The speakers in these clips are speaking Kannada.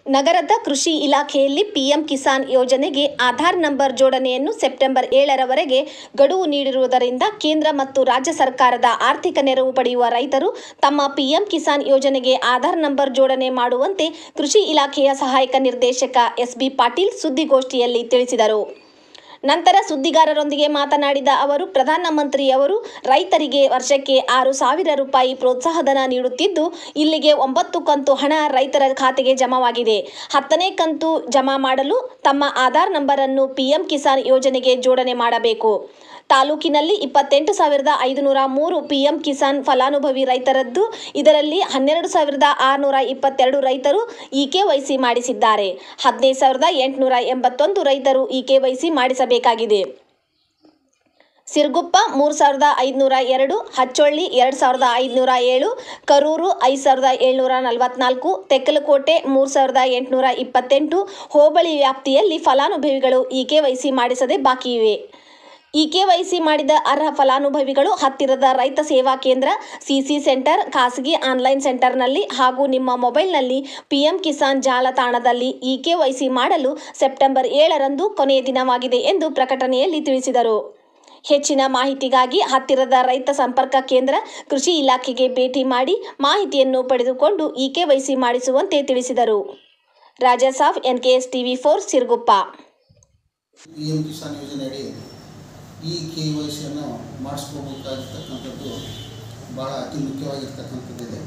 ನಗರದ ಕೃಷಿ ಇಲಾಖೆಯಲ್ಲಿ ಪಿಎಂ ಕಿಸಾನ್ ಯೋಜನೆಗೆ ಆಧಾರ್ ನಂಬರ್ ಜೋಡಣೆಯನ್ನು ಸೆಪ್ಟೆಂಬರ್ ಏಳರವರೆಗೆ ಗಡುವು ನೀಡಿರುವುದರಿಂದ ಕೇಂದ್ರ ಮತ್ತು ರಾಜ್ಯ ಸರ್ಕಾರದ ಆರ್ಥಿಕ ನೆರವು ಪಡೆಯುವ ರೈತರು ತಮ್ಮ ಪಿಎಂ ಕಿಸಾನ್ ಯೋಜನೆಗೆ ಆಧಾರ್ ನಂಬರ್ ಜೋಡಣೆ ಮಾಡುವಂತೆ ಕೃಷಿ ಇಲಾಖೆಯ ಸಹಾಯಕ ನಿರ್ದೇಶಕ ಎಸ್ಬಿ ಪಾಟೀಲ್ ಸುದ್ದಿಗೋಷ್ಠಿಯಲ್ಲಿ ತಿಳಿಸಿದರು ನಂತರ ಸುದ್ದಿಗಾರರೊಂದಿಗೆ ಮಾತನಾಡಿದ ಅವರು ಪ್ರಧಾನಮಂತ್ರಿಯವರು ರೈತರಿಗೆ ವರ್ಷಕ್ಕೆ ಆರು ಸಾವಿರ ರೂಪಾಯಿ ಪ್ರೋತ್ಸಾಹಧನ ನೀಡುತ್ತಿದ್ದು ಇಲ್ಲಿಗೆ ಒಂಬತ್ತು ಕಂತು ಹಣ ರೈತರ ಖಾತೆಗೆ ಜಮಾವಾಗಿದೆ ಹತ್ತನೇ ಕಂತು ಜಮಾ ಮಾಡಲು ತಮ್ಮ ಆಧಾರ್ ನಂಬರನ್ನು ಪಿಎಂ ಕಿಸಾನ್ ಯೋಜನೆಗೆ ಜೋಡಣೆ ಮಾಡಬೇಕು ತಾಲೂಕಿನಲ್ಲಿ ಇಪ್ಪತ್ತೆಂಟು ಸಾವಿರದ ಐದುನೂರ ಮೂರು ಪಿಎಂ ಕಿಸಾನ್ ಫಲಾನುಭವಿ ರೈತರದ್ದು ಇದರಲ್ಲಿ ಹನ್ನೆರಡು ಸಾವಿರದ ಆರುನೂರ ಇಪ್ಪತ್ತೆರಡು ರೈತರು ಇಕೆವೈಸಿ ಮಾಡಿಸಿದ್ದಾರೆ ಹದಿನೈದು ಸಾವಿರದ ಎಂಟುನೂರ ಎಂಬತ್ತೊಂದು ರೈತರು ಇಕೆವೈಸಿ ಮಾಡಿಸಬೇಕಾಗಿದೆ ಸಿರ್ಗುಪ್ಪ ಮೂರು ಸಾವಿರದ ಐದುನೂರ ಎರಡು ಹಚ್ಚೊಳ್ಳಿ ಎರಡು ಸಾವಿರದ ಐದುನೂರ ಏಳು ಕರೂರು ಐದು ಸಾವಿರದ ಏಳ್ನೂರ ನಲವತ್ನಾಲ್ಕು ತೆಕ್ಕಲಕೋಟೆ ಮೂರು ಸಾವಿರದ ಎಂಟುನೂರ ಇಪ್ಪತ್ತೆಂಟು ಹೋಬಳಿ ವ್ಯಾಪ್ತಿಯಲ್ಲಿ ಫಲಾನುಭವಿಗಳು ಇಕೆವೈಸಿ ಮಾಡಿಸದೆ ಬಾಕಿ ಇವೆ ಇಕೆವೈಸಿ ಮಾಡಿದ ಅರ್ಹ ಫಲಾನುಭವಿಗಳು ಹತ್ತಿರದ ರೈತ ಸೇವಾ ಕೇಂದ್ರ ಸಿಸಿ ಸೆಂಟರ್ ಖಾಸಗಿ ಆನ್ಲೈನ್ ಸೆಂಟರ್ನಲ್ಲಿ ಹಾಗೂ ನಿಮ್ಮ ಮೊಬೈಲ್ನಲ್ಲಿ ಪಿಎಂ ಕಿಸಾನ್ ಜಾಲತಾಣದಲ್ಲಿ ಇಕೆವೈಸಿ ಮಾಡಲು ಸೆಪ್ಟೆಂಬರ್ ಏಳರಂದು ಕೊನೆಯ ದಿನವಾಗಿದೆ ಎಂದು ಪ್ರಕಟಣೆಯಲ್ಲಿ ತಿಳಿಸಿದರು ಹೆಚ್ಚಿನ ಮಾಹಿತಿಗಾಗಿ ಹತ್ತಿರದ ರೈತ ಸಂಪರ್ಕ ಕೇಂದ್ರ ಕೃಷಿ ಇಲಾಖೆಗೆ ಭೇಟಿ ಮಾಡಿ ಮಾಹಿತಿಯನ್ನು ಪಡೆದುಕೊಂಡು ಇಕೆವೈಸಿ ಮಾಡಿಸುವಂತೆ ತಿಳಿಸಿದರು ರಾಜಸಾಫ್ NKS TV four Siruguppa P M Kisan ಯೋಜನೆಯಡಿ ಈ ಕೆ ವೈ ಸಿಯನ್ನು ಮಾಡಿಸ್ಕೋಬೇಕಾಗಿರ್ತಕ್ಕಂಥದ್ದು ಭಾಳ ಅತಿ ಮುಖ್ಯವಾಗಿರ್ತಕ್ಕಂಥದ್ದಿದೆ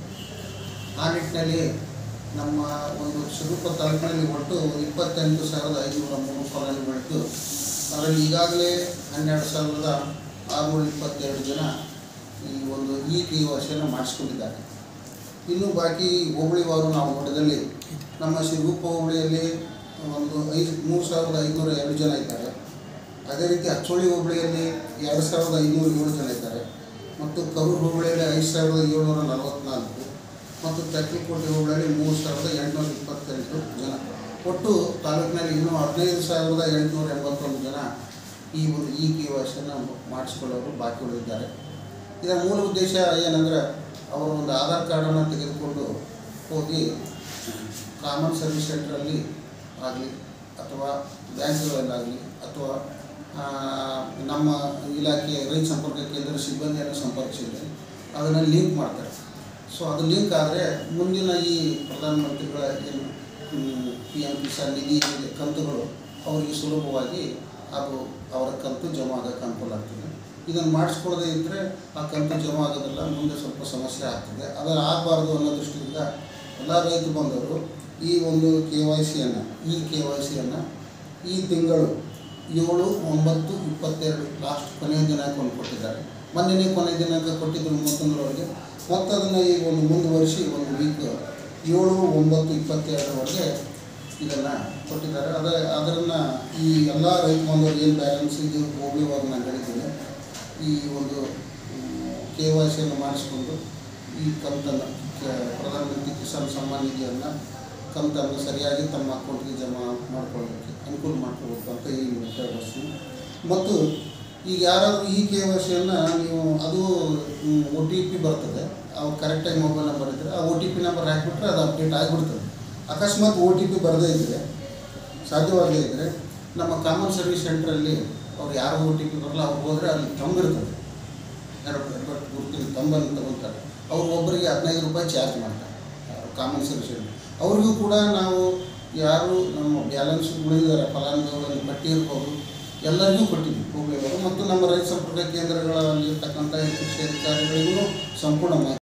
ಆ ನಿಟ್ಟಿನಲ್ಲಿ ನಮ್ಮ ಒಂದು ಸ್ವರೂಪ ತಾಲೂಕಿನಲ್ಲಿ ಒಟ್ಟು ಇಪ್ಪತ್ತೆಂಟು ಸಾವಿರದ ಐದುನೂರ ಮೂರು ಫಲಾನುಭವಿಗಳು ಅದರಲ್ಲಿ ಈಗಾಗಲೇ ಹನ್ನೆರಡು ಸಾವಿರದ ಆರುನೂರ ಇಪ್ಪತ್ತೆರಡು ಜನ ಈ ಒಂದು ಇ ಕೆ ವೈ ಸಿಯನ್ನು ಮಾಡಿಸ್ಕೊಂಡಿದ್ದಾರೆ ಇನ್ನು ಬಾಕಿ ಹೋಬಳಿವಾರು ನಾವು ನೋಡಿದಲ್ಲಿ ನಮ್ಮ ಶಿರಗುಪ್ಪ ಹೋಬಳಿಯಲ್ಲಿ ಒಂದು ಐದು ಮೂರು ಸಾವಿರದ ಐದುನೂರ ಎರಡು ಜನ ಇದ್ದಾರೆ ಅದೇ ರೀತಿ ಹಚ್ಚೋಳಿ ಹೋಬಳಿಯಲ್ಲಿ ಎರಡು ಸಾವಿರದ ಐನೂರ ಏಳು ಜನ ಇದ್ದಾರೆ ಮತ್ತು ಕರೂರು ಹೋಬಳಿಯಲ್ಲಿ ಐದು ಸಾವಿರದ ಏಳ್ನೂರ ನಲವತ್ತ್ನಾಲ್ಕು ಮತ್ತು ತಕ್ಕಲಕೋಟೆ ಹೋಬಳಿಯಲ್ಲಿ ಮೂರು ಸಾವಿರದ ಎಂಟುನೂರ ಇಪ್ಪತ್ತೆಂಟು ಜನ ಒಟ್ಟು ತಾಲೂಕಿನಲ್ಲಿ ಇನ್ನೂ ಹದಿನೈದು ಸಾವಿರದ ಎಂಟುನೂರ ಎಂಬತ್ತೊಂದು ಜನ ಈ ಒಂದು ಇ ಕೆ ವಾಸನ್ನು ಮಾಡಿಸ್ಕೊಳ್ಳೋರು ಬಾಕಿ ಉಳಿದಿದ್ದಾರೆ ಇದರ ಮೂಲ ಉದ್ದೇಶ ಏನಂದರೆ ಅವರು ಒಂದು ಆಧಾರ್ ಕಾರ್ಡನ್ನು ತೆಗೆದುಕೊಂಡು ಹೋಗಿ ಕಾಮನ್ ಸರ್ವಿಸ್ ಸೆಂಟ್ರಲ್ಲಿ ಆಗಲಿ ಅಥವಾ ಬ್ಯಾಂಕ್ಗಳಲ್ಲಾಗಲಿ ಅಥವಾ ಆ, ನಮ್ಮ ಇಲಾಖೆಯ ರೈತ ಸಂಪರ್ಕ ಕೇಂದ್ರ ಸಿಬ್ಬಂದಿಯನ್ನು ಸಂಪರ್ಕಿಸಿದರೆ ಅದನ್ನು ಲಿಂಕ್ ಮಾಡ್ತಾರೆ ಸೊ ಅದು ಲಿಂಕ್ ಆದರೆ ಮುಂದಿನ ಈ ಪ್ರಧಾನಮಂತ್ರಿಗಳ ಏನು ಪಿ ಎಮ್ ಕಿಸಾನ್ ನಿಧಿ ಏನಿದೆ ಕಂತುಗಳು ಅವರಿಗೆ ಸುಲಭವಾಗಿ ಅದು ಅವರ ಕಂತು ಜಮಾ ಆಗೋಕ್ಕೆ ಅನುಕೂಲ ಆಗ್ತದೆ ಇದನ್ನು ಮಾಡಿಸ್ಕೊಳ್ಳದೆ ಇದ್ದರೆ ಆ ಕಂತು ಜಮಾ ಆಗೋದಿಲ್ಲ ಮುಂದೆ ಸ್ವಲ್ಪ ಸಮಸ್ಯೆ ಆಗ್ತದೆ ಅದು ಆಗಬಾರ್ದು ಅನ್ನೋ ದೃಷ್ಟಿಯಿಂದ ಎಲ್ಲ ರೈತ ಬಂದವರು ಈ ಒಂದು ಕೆ ವೈ ಸಿಯನ್ನು ಈ ಕೆ ವೈ ಸಿಯನ್ನು ಈ ತಿಂಗಳು ಏಳು ಒಂಬತ್ತು ಇಪ್ಪತ್ತೆರಡು ಲಾಸ್ಟ್ ಕೊನೆಯ ದಿನಾಂಕವನ್ನು ಕೊಟ್ಟಿದ್ದಾರೆ ಮೊನ್ನೆನೇ ಕೊನೆಯ ದಿನಾಂಕ ಕೊಟ್ಟಿದ್ದರು ಮೂವತ್ತೊಂದರವರೆಗೆ ಮತ್ತು ಅದನ್ನು ಈಗ ಒಂದು ಮುಂದುವರಿಸಿ ಒಂದು ವೀಕ್ ಏಳು ಒಂಬತ್ತು ಇಪ್ಪತ್ತೆರಡರವರೆಗೆ ಇದನ್ನು ಕೊಟ್ಟಿದ್ದಾರೆ ಅದ ಅದನ್ನು ಈ ಎಲ್ಲ ರೈತ ಬಾಂಧವರು ಏನು ಬ್ಯಾಲೆನ್ಸ್ ಇದು ಹೋಗ್ಲಿವಾಗ ನಾನು ಹೇಳಿದ್ದೇನೆ ಈ ಒಂದು ಕೆ ವೈ ಸಿಯನ್ನು ಮಾಡಿಸ್ಕೊಂಡು ಈ ಕಂತನ್ನು ಕ- ಪ್ರಧಾನಮಂತ್ರಿ ಕಿಸಾನ್ ಸಮ್ಮಾನ್ ನಿಧಿಯನ್ನು ಕಂತನ್ನು ಸರಿಯಾಗಿ ತಮ್ಮ ಅಕೌಂಟ್ಗೆ ಜಮಾ ಮಾಡ್ಕೊಳ್ಳೋದಕ್ಕೆ ಅನುಕೂಲ ಮಾಡ್ಕೋಬೇಕು ಅಂತ ಈ ಬಯಸ್ತೀನಿ ಮತ್ತು ಈಗ ಯಾರಾದರೂ ಈ ಕೆ ವೈ ಸಿಯನ್ನು ನೀವು ಅದು ಒ ಟಿ ಪಿ ಬರ್ತದೆ ಅವ್ರು ಕರೆಕ್ಟಾಗಿ ಮೊಬೈಲ್ ನಂಬರ್ ಇದ್ದರೆ ಆ ಒ ಟಿ ಪಿ ನಂಬರ್ ಹಾಕಿಬಿಟ್ರೆ ಅದು ಅಪ್ಡೇಟ್ ಆಗಿಬಿಡ್ತದೆ ಅಕಸ್ಮಾತ್ ಒ ಟಿ ಪಿ ಬರದೇ ಇದ್ದರೆ ಸಾಧ್ಯವಾಗದೇ ಇದ್ದರೆ ನಮ್ಮ ಕಾಮನ್ ಸರ್ವಿಸ್ ಸೆಂಟ್ರಲ್ಲಿ ಅವ್ರು ಯಾರು ಒ ಟಿ ಪಿ ಬರಲ್ಲ ಅವ್ರು ಹೋದರೆ ಅಲ್ಲಿ ತಂಬಿರ್ತದೆ ಎರಡು ಬಟ್ ಗುರುತಿನ ತಂಬನ್ನು ತಗೊತಾರೆ ಅವ್ರು ಒಬ್ಬರಿಗೆ ಹದಿನೈದು ರೂಪಾಯಿ ಚಾರ್ಜ್ ಮಾಡ್ತಾರೆ ಕಾಮನ್ ಸರ್ವಿಸ್ ಸೆಂಟರ್ ಅವ್ರಿಗೂ ಕೂಡ ನಾವು ಯಾರು ನಮ್ಮ ಬ್ಯಾಲೆನ್ಸ್ ಉಳಿದಿದ್ದಾರೆ ಫಲಾನುಭವಿಗಳಲ್ಲಿ ಪಟ್ಟಿ ಇರ್ಬೋದು ಎಲ್ಲರಿಗೂ ಕೊಟ್ಟಿದ್ವಿ ಹೋಗ್ಲೇವರು ಮತ್ತು ನಮ್ಮ ರೈತ ಸಂಪರ್ಕ ಕೇಂದ್ರಗಳಲ್ಲಿ ಇರ್ತಕ್ಕಂಥ ಕೃಷಿ ಅಧಿಕಾರಿಗಳಿಗೂ ಸಂಪೂರ್ಣ ಮಾಹಿತಿ